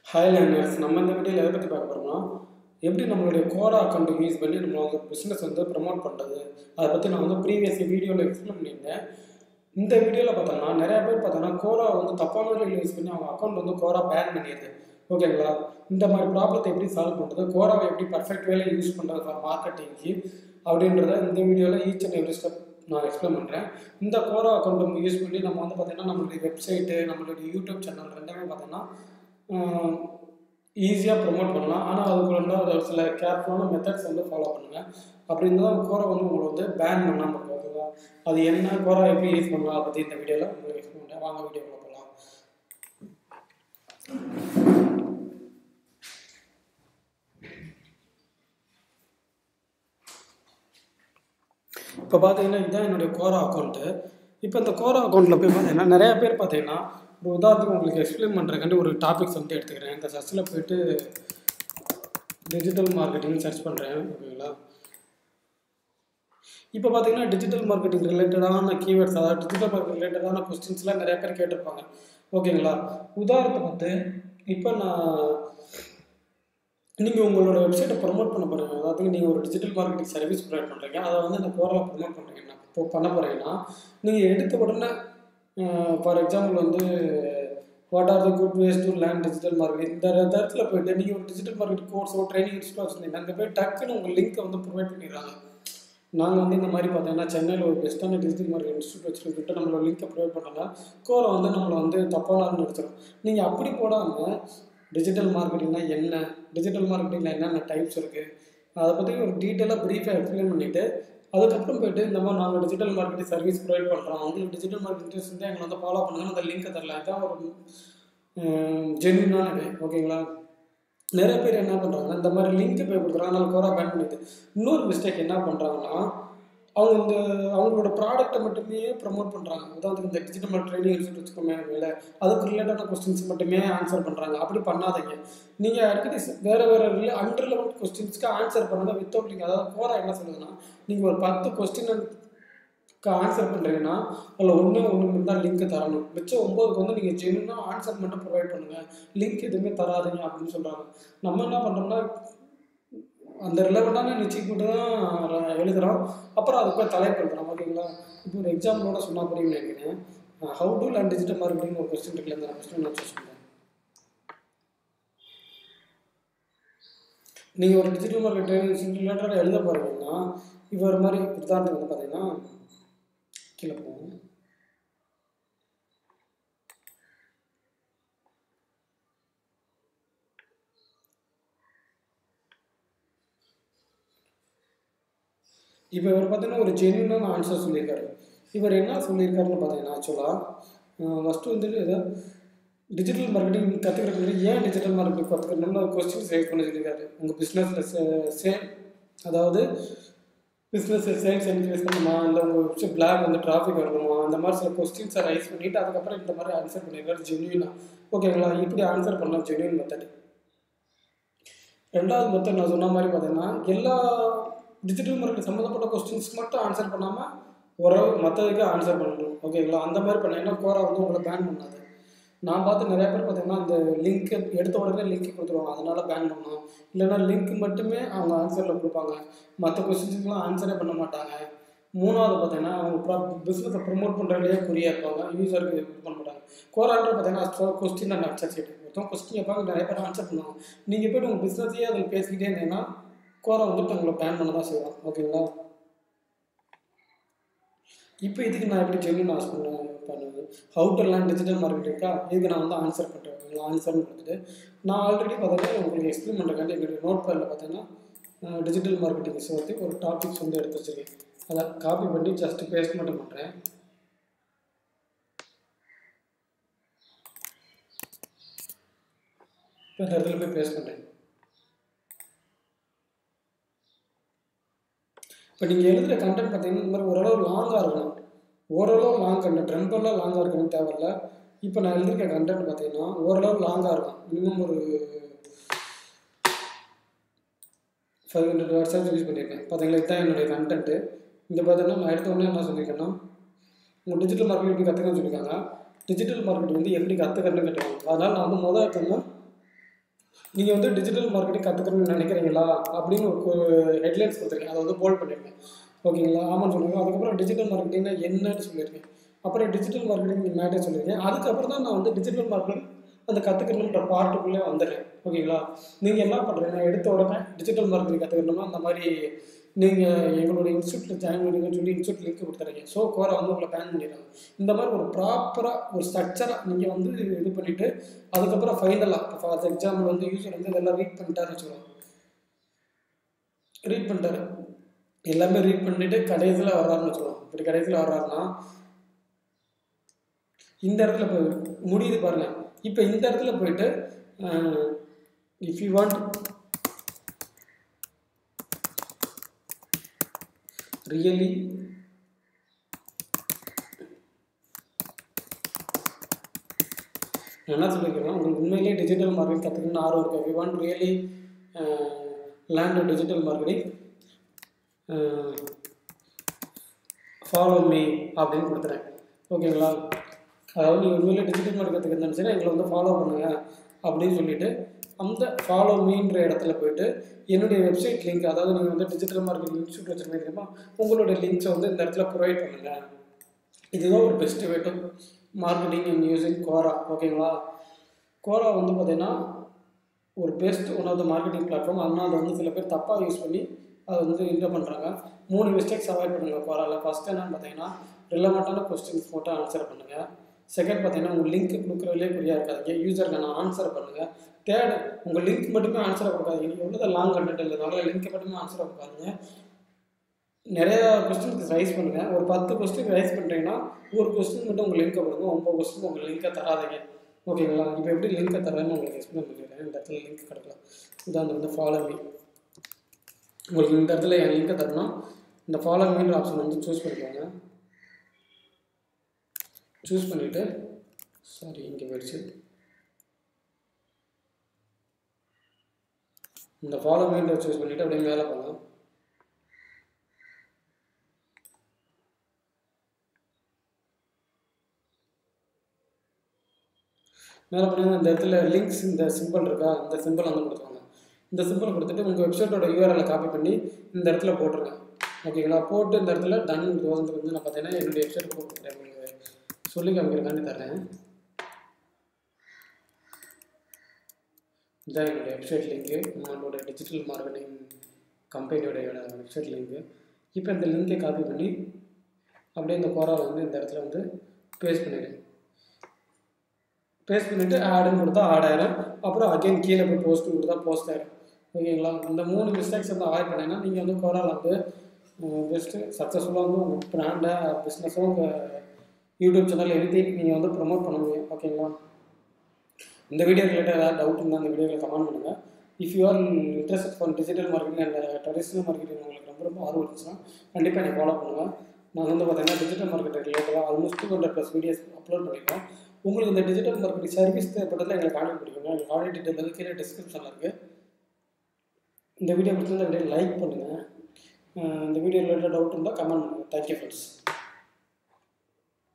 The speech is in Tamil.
ஹாய் லேர்னர்ஸ் நம்ம இந்த வீடியோவில் எதை பற்றி பார்க்க போகிறோம்னா எப்படி நம்மளுடைய கோரா அக்கௌண்ட் யூஸ் பண்ணி நம்ம வந்து பிஸ்னஸ் வந்து ப்ரமோட் பண்ணுறது அதை பற்றி நான் வந்து ப்ரீவியஸ் வீடியோவில் எக்ஸ்பிளைன் பண்ணியிருந்தேன் இந்த வீடியோவில் பார்த்தோம்னா நிறையா பேர் பார்த்தோன்னா கோரா வந்து தப்பான வழியில் யூஸ் பண்ணி அவங்க அக்கௌண்ட் வந்து கோரா பேன் பண்ணிடுது ஓகேங்களா இந்த மாதிரி ப்ராப்ளத்தை எப்படி சால்வ் பண்ணுறது கோராவை எப்படி பர்ஃபெக்ட் வேலை யூஸ் பண்ணுறது ஃபார் மார்க்கெட்டிங்க்கு அப்படின்றத இந்த வீடியோவில் ஈச் அண்ட் எவ்ரி ஸ்டெப் நான் எக்ஸ்பிளைன் பண்ணுறேன் இந்த கோரா அக்கௌண்ட் நம்ம யூஸ் பண்ணி நம்ம வந்து பார்த்தீங்கன்னா நம்மளுடைய வெப்சைட்டு நம்மளுடைய யூடியூப் சேனல் ரெண்டுமே பார்த்தோன்னா ஈஸியாக ப்ரொமோட் பண்ணலாம் ஆனால் அதுக்குள்ள ஒரு சில கேர்ஃபுல்லான மெத்தட்ஸ் வந்து ஃபாலோ பண்ணுங்கள் அப்படி இருந்தால் கோரா வந்து உங்களை வந்து பேன் பண்ணாமல் இருக்கும் ஓகேவா அது என்ன கோரா எப்படி யூஸ் பண்ணலாம் அதை பற்றி இந்த வீடியோவில் உங்களுக்கு எக்ஸ்பிளைன் பண்ணுறேன் வாங்க வீடியோக்குள்ள போகலாம் இப்போ பார்த்தீங்கன்னா இதுதான் என்னுடைய கோரா அக்கௌண்ட்டு இப்போ இந்த கோரா அக்கௌண்ட்டில் போய் பார்த்தீங்கன்னா நிறைய பேர் பார்த்தீங்கன்னா ஒரு உதாரணத்துக்கு உங்களுக்கு எக்ஸ்பிளைன் பண்ணுறதுக்காண்டி ஒரு டாபிக்ஸ் வந்து எடுத்துக்கிறேன் இந்த சர்ச்சில் போயிட்டு டிஜிட்டல் மார்க்கெட்டிங் சர்ச் பண்ணுறேன் ஓகேங்களா இப்போ பார்த்தீங்கன்னா டிஜிட்டல் மார்க்கெட்டிங் ரிலேட்டடான கீவேர்ட்ஸ் அதாவது டிஜிட்டல் மார்க்கெட் ரிலேட்டடான கொஸ்டின்ஸ்லாம் நிறைய பேர் கேட்டிருப்பாங்க ஓகேங்களா உதாரணத்தை பார்த்து இப்போ நான் நீங்கள் உங்களோட வெப்சைட்டை ப்ரொமோட் பண்ண போகிறீங்க அதாவது நீங்கள் ஒரு டிஜிட்டல் மார்க்கெட்டிங் சர்வீஸ் ப்ரொவைட் பண்ணுறீங்க அதை வந்து இந்த கோரில் ப்ரொமோட் பண்ணுறீங்கன்னா இப்போ பண்ண போகிறீங்கன்னா நீங்கள் எடுத்த உடனே ஃபார் எக்ஸாம்பிள் வந்து what are the good ways to learn digital marketing இந்த இடத்துல போயிட்டு நீங்கள் ஒரு டிஜிட்டல் மார்க்கெட் கோர்ஸோ ட்ரைனிங் இன்ஸ்டியூட் வச்சுருந்தீங்கன்னா அங்கே போய் டக்குன்னு உங்கள் லிங்க்கை வந்து ப்ரொவைட் பண்ணிடுறாங்க நாங்கள் வந்து இந்த மாதிரி பார்த்தீங்கன்னா சென்னையில் ஒரு பெஸ்ட்டான டிஜிட்டல் மார்க்கெட் இன்ஸ்டியூட் வச்சுருக்கிட்டு நம்மளோட லிங்க்கை ப்ரொவைட் பண்ணுறாங்க கோரை வந்து நம்மளை வந்து தப்பான நிறுத்துறோம் நீங்கள் அப்படி போடாமல் டிஜிட்டல் மார்க்கெட்டிங்னா என்ன டிஜிட்டல் மார்க்கெட்டிங்கில் என்னென்ன டைப்ஸ் இருக்குது அதை பற்றி ஒரு டீட்டெயிலாக ப்ரீஃபாக எக்ஸ்பிளைன் பண்ணிவிட்டு அதுக்கப்புறம் போயிட்டு இந்த மாதிரி நாங்கள் டிஜிட்டல் மார்க்கெட்டிங் சர்வீஸ் ப்ரொவைட் பண்ணுறோம் உங்களுக்கு டிஜிட்டல் மார்க்கெட் இன்ட்ரெஸ்ட் வந்து எங்களை வந்து ஃபாலோ பண்ணுங்க அந்த லிங்க்கை தரல இதான் ஒரு ஜென்யூனான வே ஓகேங்களா நிறைய பேர் என்ன பண்ணுறாங்கன்னா இந்த மாதிரி லிங்க் போய் கொடுக்குறாங்க அதனால கோரா பேன் பண்ணிது இன்னொரு மிஸ்டேக் என்ன பண்ணுறாங்கன்னா அவங்க இந்த அவங்களோட ப்ராடக்ட்டை மட்டுமே ப்ரமோட் பண்ணுறாங்க அதாவது இந்த டிஜிட்டல் ட்ரைனிங் இன்ஸ்டியூட் வச்சுக்கோமே வேலை அதுக்கு ரிலேட்டடான கொஸ்டின்ஸ் மட்டுமே ஆன்சர் பண்ணுறாங்க அப்படி பண்ணாதீங்க நீங்கள் அடிக்கடி வேறு வேறு ரிலே அன்ரிலவெண்ட் கொஸ்டின்ஸ்க்கு ஆன்சர் பண்ணுங்கள் வித்தவுட் லிங்க் அதாவது கோரா என்ன சொல்லுதுன்னா நீங்கள் ஒரு பத்து கொஸ்டினுக்கு ஆன்சர் பண்ணுறீங்கன்னா அதில் ஒன்றே ஒன்று மட்டும் தான் லிங்க் தரணும் மிச்சம் ஒம்போதுக்கு வந்து நீங்கள் ஜென்யூனாக ஆன்சர் மட்டும் ப்ரொவைட் பண்ணுங்கள் லிங்க் எதுவுமே தராதீங்க அப்படின்னு சொல்கிறாங்க நம்ம என்ன பண்ணுறோம்னா அந்த ரிலவெண்ட்டான நிச்சயம் மட்டும் தான் எழுதுகிறோம் அப்புறம் அதுக்கு போய் தலைப்பு எழுதுறோம் ஓகேங்களா இப்போ ஒரு எக்ஸாம்பிளோட சொன்னால் புரியும் நினைக்கிறேன் how to learn digital marketing ஒரு கொஸ்டின் இருக்குல்ல அந்த கொஸ்டின் நான் சொல்கிறேன் நீங்கள் ஒரு டிஜிட்டல் மார்க்கெட் ட்ரைனிங் ரிலேட்டடாக எழுத போகிறீங்கன்னா இவர் மாதிரி உதாரணத்துக்கு வந்து பார்த்தீங்கன்னா கீழே போவோம் இப்போ இவர் பார்த்தீங்கன்னா ஒரு ஜென்யூனான ஆன்சர் சொல்லியிருக்காரு இவர் என்ன சொல்லியிருக்காருன்னு பார்த்தீங்கன்னா ஆக்சுவலாக ஃபஸ்ட்டு வந்துட்டு ஏதோ டிஜிட்டல் மார்க்கெட்டிங் கற்றுக்கிறதுக்கு ஏன் டிஜிட்டல் மார்க்கெட்டிங் கற்றுக்கணும்னு ஒரு கொஸ்டின் ரைஸ் பண்ணி சொல்லியிருக்காரு உங்கள் பிஸ்னஸில் சே அதாவது பிஸ்னஸ் சேல்ஸ் இன்க்ரீஸ் பண்ணுமா இல்லை உங்கள் வெப்சைட் பிளாக் வந்து டிராஃபிக் வரணுமா அந்த மாதிரி சில கொஸ்டின்ஸை ரைஸ் பண்ணிவிட்டு அதுக்கப்புறம் இந்த மாதிரி ஆன்சர் பண்ணியிருக்காரு ஜென்யூனாக ஓகேங்களா இப்படி ஆன்சர் பண்ணலாம் ஜென்யூன் மெத்தட் ரெண்டாவது மெத்தட் நான் சொன்ன மாதிரி பார்த்தீங்கன்னா எல்லா டிஜிட்டல் மார்க்கெட் சம்மந்தப்பட்ட கொஸ்டின்ஸ்க்கு மட்டும் ஆன்சர் பண்ணாமல் ஓரளவு மற்றதுக்கு ஆன்சர் பண்ணணும் ஓகேங்களா அந்த மாதிரி பண்ணீங்கன்னா கோரா வந்து உங்களை பேன் பண்ணாது நான் பார்த்து நிறைய பேர் பார்த்தீங்கன்னா இந்த லிங்க் எடுத்த உடனே லிங்க் கொடுத்துருவாங்க அதனால் பேன் பண்ணோம் இல்லைன்னா லிங்க் மட்டுமே அவங்க ஆன்சரில் கொடுப்பாங்க மற்ற கொஸ்டின்ஸுக்கெலாம் ஆன்சரே பண்ண மாட்டாங்க மூணாவது பார்த்தீங்கன்னா அவங்க ப்ரா பிஸ்னஸை ப்ரொமோட் பண்ணுறதுலேயே குறியாக இருப்பாங்க யூசருக்கு இது பண்ண மாட்டாங்க கோரான்ற பார்த்தீங்கன்னா கொஸ்டின் அண்ட் ஆன்சர் சீட் மொத்தம் கொஸ்டின் கேட்பாங்க நிறைய பேர் ஆன்சர் பண்ணுவாங்க நீங்கள் போய்ட்டு உங்கள் பிஸ்னஸையே அதில் பேசிக்கிட்டே இருந்தீங்கன்னா கோரா வந்துட்டு உங்களை பேன் பண்ண தான் செய்வாங்க ஓகேங்களா இப்போ இதுக்கு நான் எப்படி ஜென்யூன் ஆஸ் பண்ண பண்ணுவேன் ஹவு டு லேர்ன் டிஜிட்டல் மார்க்கெட்டிங்கா இதுக்கு நான் வந்து ஆன்சர் பண்ணுறேன் ஓகேங்களா ஆன்சர்னு கொடுத்துட்டு நான் ஆல்ரெடி பார்த்தீங்கன்னா உங்களுக்கு எக்ஸ்பிளைன் பண்ணுறேன் என்னுடைய நோட் பேடில் பார்த்தீங்கன்னா டிஜிட்டல் மார்க்கெட்டிங்ஸ் பற்றி ஒரு டாபிக்ஸ் வந்து எடுத்து வச்சுருக்கேன் அதை காப்பி பண்ணி ஜஸ்ட் பேஸ்ட் மட்டும் பண்ணுறேன் இப்போ இந்த இடத்துல போய் பேஸ்ட் பண்ணுறேன் இப்போ நீங்கள் எழுதுகிற கண்டென்ட் பார்த்தீங்கன்னா இந்த மாதிரி ஓரளவு லாங்காக இருக்கணும் ஓரளவு லாங் கண்டென்ட் ரொம்பலாம் லாங்காக இருக்கணும் தேவையில்ல இப்போ நான் எழுதியிருக்க கண்டென்ட் பார்த்தீங்கன்னா ஓரளவு லாங்காக இருக்கும் மினிமம் ஒரு ஃபைவ் ஹண்ட்ரட் வேர்ட்ஸாக யூஸ் பண்ணியிருக்கேன் பார்த்தீங்களா இதுதான் என்னுடைய கண்டென்ட்டு இந்த பார்த்தீங்கன்னா நான் எடுத்த உடனே என்ன சொல்லியிருக்கேன்னா உங்கள் டிஜிட்டல் மார்க்கெட் எப்படி கற்றுக்கணும்னு சொல்லியிருக்காங்க டிஜிட்டல் மார்க்கெட் வந்து எப்படி கற்றுக்கணும்னு கேட்டாங்க அதனால் நான் வந்து முதல் எடுத்தோம்னா நீங்கள் வந்து டிஜிட்டல் மார்க்கெட்டிங் கற்றுக்கணும்னு நினைக்கிறீங்களா அப்படின்னு ஒரு ஹெட்லைன்ஸ் கொடுத்துருக்கேன் அதை வந்து போல்ட் பண்ணியிருக்கேன் ஓகேங்களா ஆமான்னு சொல்லுங்கள் அதுக்கப்புறம் டிஜிட்டல் மார்க்கெட்டிங்னா என்னன்னு சொல்லியிருக்கேன் அப்புறம் டிஜிட்டல் மார்க்கெட்டிங் மேட்டர் சொல்லியிருக்கேன் அதுக்கப்புறம் தான் நான் வந்து டிஜிட்டல் மார்க்கெட்டிங் அந்த கற்றுக்கணுன்ற பார்ட்டுக்குள்ளே வந்துடுறேன் ஓகேங்களா நீங்கள் என்ன பண்ணுறீங்க எடுத்த உடனே டிஜிட்டல் மார்க்கெட்டிங் கற்றுக்கணும்னா அந்த மாதிரி நீங்கள் எங்களோட இன்ஸ்டியூட்டில் ஜாயின் பண்ணுங்கன்னு சொல்லி இன்ஸ்டியூட் லிங்க் கொடுத்துறீங்க ஸோ கோரை வந்து உங்களை பேன் பண்ணிடுறாங்க இந்த மாதிரி ஒரு ப்ராப்பராக ஒரு ஸ்ட்ரக்சராக நீங்கள் வந்து இது பண்ணிவிட்டு அதுக்கப்புறம் ஃபைனலாக இப்போ ஃபார் எக்ஸாம்பிள் வந்து யூசர் வந்து இதெல்லாம் ரீட் பண்ணிட்டாருன்னு வச்சுக்கோங்க ரீட் பண்ணிட்டாரு எல்லாமே ரீட் பண்ணிட்டு கடைசியில் வர்றாருன்னு வச்சுக்கோங்க இப்படி கடைசியில் வர்றாருன்னா இந்த இடத்துல போய் முடியுது பாருங்க இப்போ இந்த இடத்துல போயிட்டு இஃப் யூ வாண்ட் ரியலி என்ன சொல்லியிருக்கேன்னா உங்களுக்கு உண்மையிலேயே டிஜிட்டல் மார்க்கெட் கற்றுக்கணும்னு ஆர்வம் இருக்குது we want really learn digital marketing follow me அப்படின்னு கொடுத்துறேன் ஓகேங்களா அதாவது நீங்கள் உண்மையிலே டிஜிட்டல் மார்க்கெட் கற்றுக்க நினச்சின்னா எங்களை வந்து ஃபாலோ பண்ணுங்கள் அப்படின்னு சொல்லிட்டு அந்த ஃபாலோ மீன்ற இடத்துல போயிட்டு என்னுடைய வெப்சைட் லிங்க் அதாவது நீங்கள் வந்து டிஜிட்டல் மார்க்கெட்டிங் இன்ஸ்டியூட் வச்சுருந்தீங்க தெரியுமா உங்களுடைய லிங்க்ஸை வந்து இந்த இடத்துல ப்ரொவைட் பண்ணுங்கள் இதுதான் ஒரு best way to marketing and using Quora ஓகேங்களா கோரா வந்து பார்த்தீங்கன்னா ஒரு best one of the marketing platform அதனால் அதை வந்து சில பேர் தப்பாக யூஸ் பண்ணி அதை வந்து இன்டர் பண்ணுறாங்க மூணு மிஸ்டேக்ஸ் அவாய்ட் பண்ணுங்கள் கோராவில் ஃபஸ்ட் என்னன்னு பார்த்தீங்கன்னா ரிலவெண்ட்டான கொஸ்டின்ஸ் மட்டும் ஆன்சர் பண்ணுங்கள் செகண்ட் பார்த்தீங்கன்னா உங்கள் லிங்க் கொடுக்குறதுலே குறியாக இருக்காதீங்க யூசருக்கான ஆன்சர் பண்ணுங்கள் தேர்டு உங்கள் லிங்க் மட்டுமே ஆன்சரை கொடுக்காதீங்க எவ்வளோ லாங் கண்டென்ட் இல்லைனால லிங்க் மட்டுமே ஆன்சரை கொடுக்காதீங்க நிறையா கொஸ்டினுக்கு ரைஸ் பண்ணுங்கள் ஒரு பத்து கொஸ்டின் ரைஸ் பண்ணுறீங்கன்னா ஒரு கொஸ்டின் மட்டும் உங்கள் லிங்கை கொடுங்க ஒம்பது கொஸ்டின் உங்கள் லிங்கை தராதீங்க ஓகேங்களா இப்போ எப்படி லிங்கை தரேன்னு உங்களுக்கு எக்ஸ்பிளைன் பண்ணிடுறேன் இந்த இடத்துல லிங்க் கிடைக்கலாம் இதான் வந்து ஃபாலோ மீ உங்களுக்கு இந்த இடத்துல என் லிங்கை தரணும் இந்த ஃபாலோ மீன்ற ஆப்ஷன் வந்து சூஸ் பண்ணிக்கோங்க சூஸ் பண்ணிவிட்டு சாரி இங்கே போயிடுச்சு இந்த ஃபாலோ மீன்ற சூஸ் பண்ணிவிட்டு அப்படியே மேலே போகலாம் மேலே பார்த்தீங்கன்னா இந்த இடத்துல லிங்க்ஸ் இந்த சிம்பிள் இருக்கா இந்த சிம்பிள் வந்து கொடுத்துருவாங்க இந்த சிம்பிள் கொடுத்துட்டு உங்கள் வெப்சைட்டோட யூஆர்எலை காப்பி பண்ணி இந்த இடத்துல போட்டுருங்க ஓகேங்களா போட்டு இந்த இடத்துல டன் வந்து வந்து நான் பார்த்தீங்கன்னா என்னுடைய வெப்சைட் போட்டுக்கிறேன் உங்களுக்கு சொல்லி காமிக்கிறக்காண்டி தரேன் இதான் என்னுடைய வெப்சைட் லிங்க்கு நம்மளோட டிஜிட்டல் மார்க்கெட்டிங் கம்பெனியோட வெப்சைட் லிங்க்கு இப்போ இந்த லிங்கை காப்பி பண்ணி அப்படியே இந்த கோராவை வந்து இந்த இடத்துல வந்து பேஸ்ட் பண்ணிடுறேன் பேஸ்ட் பண்ணிவிட்டு ஆடுன்னு கொடுத்தா ஆட் ஆயிரும் அப்புறம் அகைன் கீழே போய் போஸ்ட் கொடுத்தா போஸ்ட் ஆயிரும் ஓகேங்களா இந்த மூணு மிஸ்டேக்ஸ் வந்து அவாய்ட் பண்ணிங்கன்னா நீங்கள் வந்து கொரோனா வந்து பெஸ்ட்டு சக்ஸஸ்ஃபுல்லாக வந்து உங்கள் ப்ராண்டை பிஸ்னஸோ உங்கள் யூடியூப் சேனல் எனிதிங் நீங்கள் வந்து ப்ரொமோட் பண்ண முடியும் ஓகேங்களா இந்த வீடியோ ரிலேட்டட் ஏதாவது டவுட் இருந்தால் அந்த வீடியோவில் கமெண்ட் பண்ணுங்கள் if you are interest for digital marketing and traditional marketing உங்களுக்கு ரொம்ப ரொம்ப ஆர்வம் இருந்துச்சுன்னா கண்டிப்பாக என்னை ஃபாலோ பண்ணுங்கள் நான் வந்து பார்த்தீங்கன்னா டிஜிட்டல் மார்க்கெட்டிங் ரிலேட்டடாக almost two hundred plus videos upload பண்ணியிருக்கோம் உங்களுக்கு இந்த டிஜிட்டல் மார்க்கெட்டிங் சர்வீஸ் தேவைப்பட்டதில் எங்களை கான்டாக்ட் பண்ணிக்கோங்க எங்கள் கான்டாக்ட் டீட்டெயில் வந்து கீழே டிஸ்கிரிப்ஷனில் இருக்குது இந்த வீடியோ பிடிச்சிருந்தா வீடியோ லைக் பண்ணுங்கள் இந்த வீடியோ ரிலேட்டட் டவுட் இருந்தால் கமெண்ட் பண்ணுங்கள் தேங்க்யூ ஃப்ரெண்ட்ஸ்